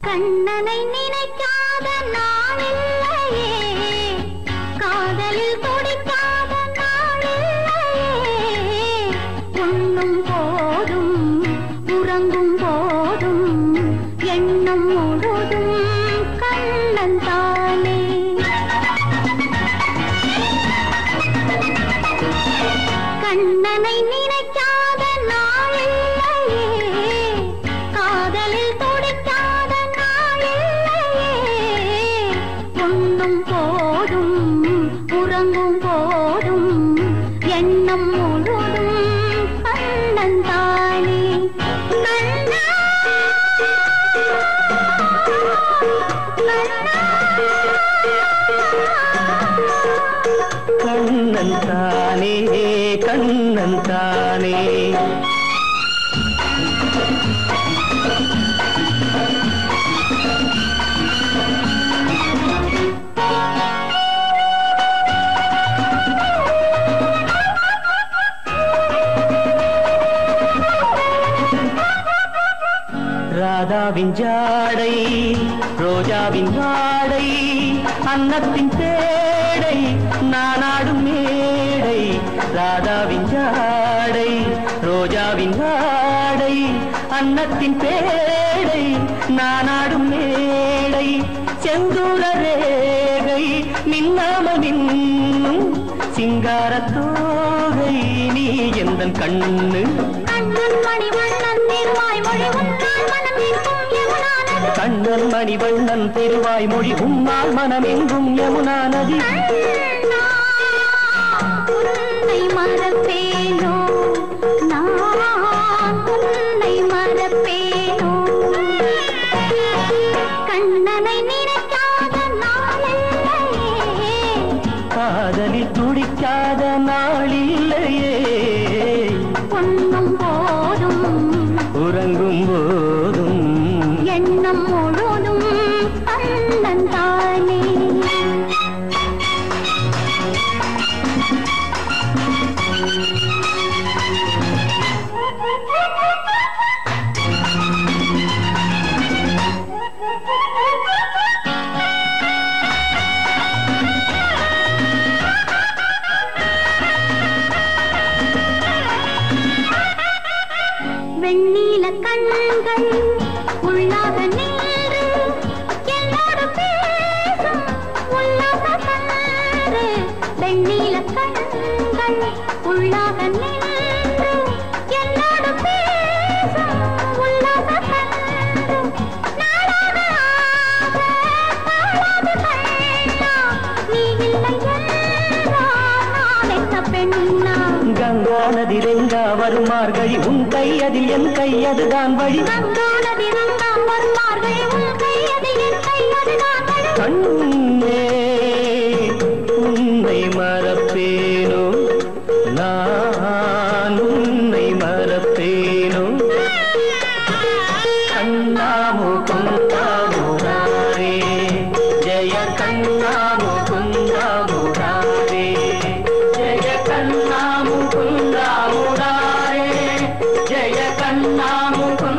கண்ணனை நினைக்காத நாளில்லையே காதலில் துடிக்காத நாளில்லையே உண்ணும் போதும் உறங்கும் போதும் எண்ணம் முழுதும் கண்ணன் தானே கண்ணனை நினைக்காத நாளில்லையே காதலில் துடிக்காத நாளில்லையே உண்ணும் போதும் உறங்கும் போதும் எண்ணம் முழுதும் கண்ணன் தானே கண்ணா கண்ணன் தானே கண்ணன் தானே ராதாவின் ஜாடை ரோஜாவின் வாடை அன்னத்தின் பேடை நானாடும் மேடை ராதாவின் ஜாடை ரோஜாவின் வாடை அன்னத்தின் பேடை நானாடும் மேடை செந்தூர ரேகை மின்னாமல் மின்னும் சிங்காரத்தோகை நீ எந்த கண்ணு கண்ணன் மணிவண்ணன் திருவாய் மொழி உன்னால் மனம் எங்கும் யமுனானது கண்ணன் மணிவண்ணன் திருவாய் மொழி உம்மால் மனமெங்கும் யமுனா நதி கண்ணா, உன்னை மறப்பேனோ நான் உன்னை மறப்பேனோ கண்ணனை நினைக்காத நாளில்லையே காதலில் துடிக்காத நாளில்லையே பொன்னும் போதும் உறங்கும் போதும் எண்ணம் முழுதும் கண்ணன் தானே வெண்ணீல கண்கள் உள்ளாக நின்று என்னோடு பேசும் உல்லாச கன்று வெண்ணீல கண்கள் உள்ளாக நின்று என்னோடு பேசும் உல்லாச கன்று நாளாக ஆக தாழாது கண்ணா நீ இல்லை என்றால் நான் என்ன பெண்ணா கங்கா நதி ரெங்கா வரும் மார்கழி உன் கை அதில் என் கை அதுதான் வழி கங்கானதி ரங்காம் வருமார்கள் உன் கையது என் கையது நான் வழி கண்ணே உன்னை மறப்பேனோ நான் உன்னை மறப்பேனோ கண்ணாமு குந்தாமுராரே ஜெய கண்ணாமு குந்தாமுராரே ஜெய கண்ணாமு குந்தாமுராரே ஜெய கண்ணாமு